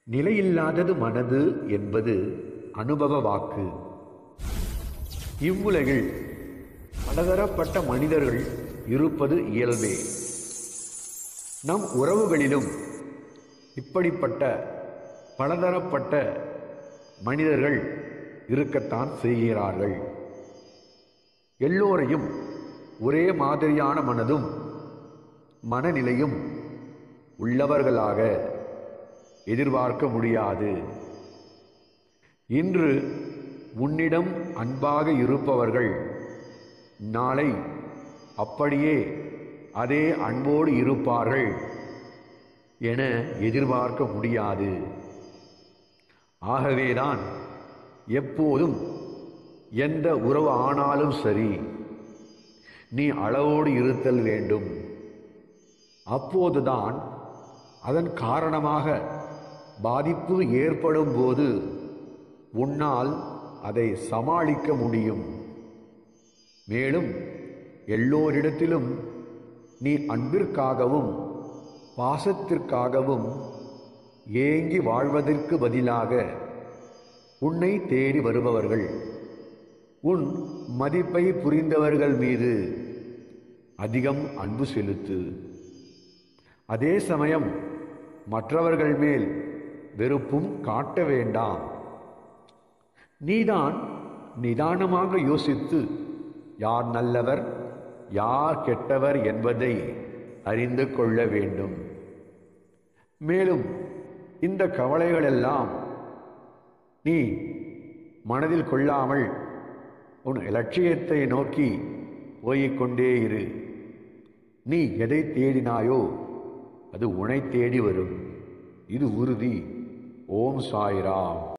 நிலையில்லாதது மனது என்பது அனுபவ வாக்கு இவ்வுலகில் பலதரப்பட்ட மனிதர்கள் இருப்பது இயல்பே நம் உறவுகளிலும் இப்படிப்பட்ட பலதரப்பட்ட மனிதர்கள் இருக்கத்தான் செய்கிறார்கள் எல்லோரையும் ஒரே மாதிரியான மனதும் மனநிலையும் உள்ளவர்களாக எதிர்பார்க்க முடியாது இன்று உன்னிடம் அன்பாக இருப்பவர்கள் நாளை அப்படியே அதே அன்போடு இருப்பார்கள் என எதிர்பார்க்க முடியாது ஆகவேதான் எப்போதும் எந்த உறவு ஆனாலும் சரி நீ அளவோடு இருத்தல் வேண்டும் அப்போதுதான் அதன் காரணமாக பாதிப்பு ஏற்படும் போது உன்னால் அதை சமாளிக்க முடியும் மேலும் எல்லோரிடத்திலும் நீ அன்பிற்காகவும் பாசத்திற்காகவும் ஏங்கி வாழ்வதற்கு பதிலாக உன்னை தேடி வருபவர்கள் உன் மதிப்பை புரிந்தவர்கள் மீது அதிகம் அன்பு செலுத்து அதே சமயம் மற்றவர்கள் மேல் வெறுப்பும் காட்ட வேண்டாம் நீதான் நிதானமாக யோசித்து யார் நல்லவர் யார் கெட்டவர் என்பதை அறிந்து கொள்ள வேண்டும் மேலும் இந்த கவலைகளெல்லாம் நீ மனதில் கொள்ளாமல் உன் இலட்சியத்தை நோக்கி போய்க்கொண்டே இரு நீ எதை தேடினாயோ அது உனை தேடி வரும் இது உறுதி ஓம் சாய்ராம்